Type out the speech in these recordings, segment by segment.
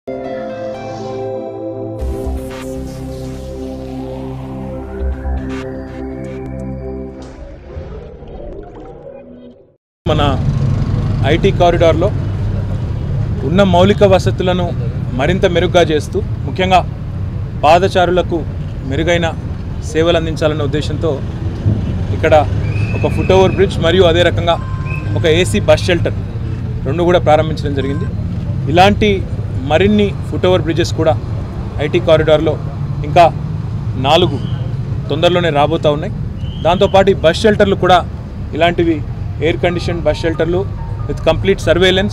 మన ఐటీ కారిడార్లో ఉన్న మౌలిక వసతులను మరింత మెరుగ్గా చేస్తూ ముఖ్యంగా పాదచారులకు మెరుగైన సేవలు అందించాలన్న ఉద్దేశంతో ఇక్కడ ఒక ఫుట్ ఓవర్ బ్రిడ్జ్ మరియు అదే రకంగా ఒక ఏసీ బస్ షెల్టర్ రెండు కూడా ప్రారంభించడం జరిగింది ఇలాంటి మరిన్ని ఫుట్ ఓవర్ బ్రిడ్జెస్ కూడా ఐటీ కారిడార్లో ఇంకా నాలుగు తొందరలోనే రాబోతూ ఉన్నాయి దాంతోపాటు ఈ బస్ షెల్టర్లు కూడా ఇలాంటివి ఎయిర్ కండిషన్ బస్ షెల్టర్లు విత్ కంప్లీట్ సర్వేలెన్స్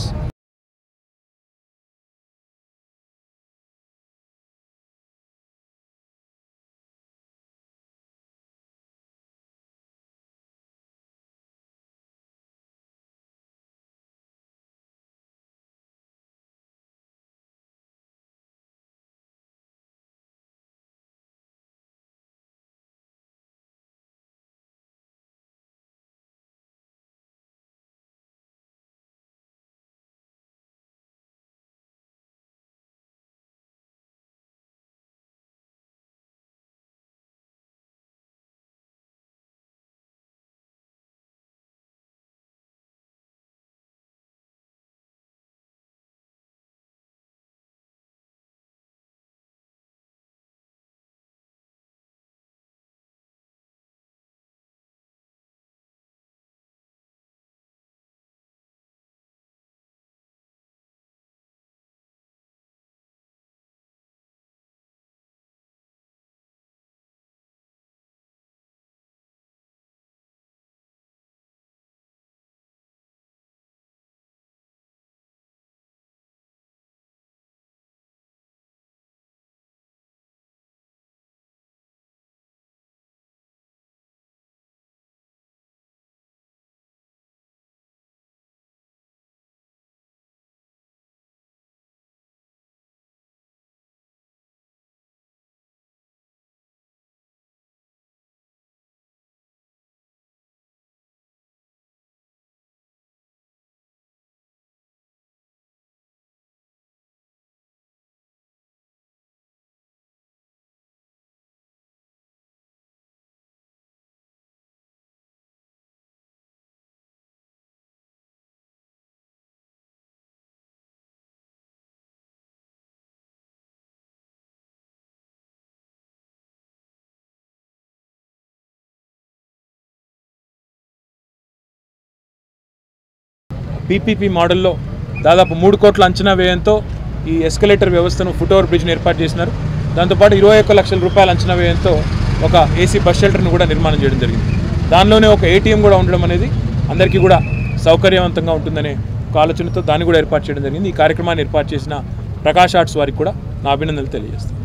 పీపీపీ మోడల్లో దాదాపు మూడు కోట్ల అంచనా వ్యయంతో ఈ ఎస్కలేటర్ వ్యవస్థను ఫుట్ ఓవర్ బ్రిడ్జ్ని ఏర్పాటు చేసినారు దాంతోపాటు ఇరవై ఒక్క లక్షల రూపాయల అంచనా వ్యయంతో ఒక ఏసీ బస్ షెల్టర్ను కూడా నిర్మాణం చేయడం జరిగింది దానిలోనే ఒక ఏటీఎం కూడా ఉండడం అనేది అందరికీ కూడా సౌకర్యవంతంగా ఉంటుందనే ఒక ఆలోచనతో దాన్ని కూడా ఏర్పాటు చేయడం జరిగింది ఈ కార్యక్రమాన్ని ఏర్పాటు చేసిన ప్రకాష్ ఆర్ట్స్ వారికి కూడా నా అభినందనలు తెలియజేస్తాను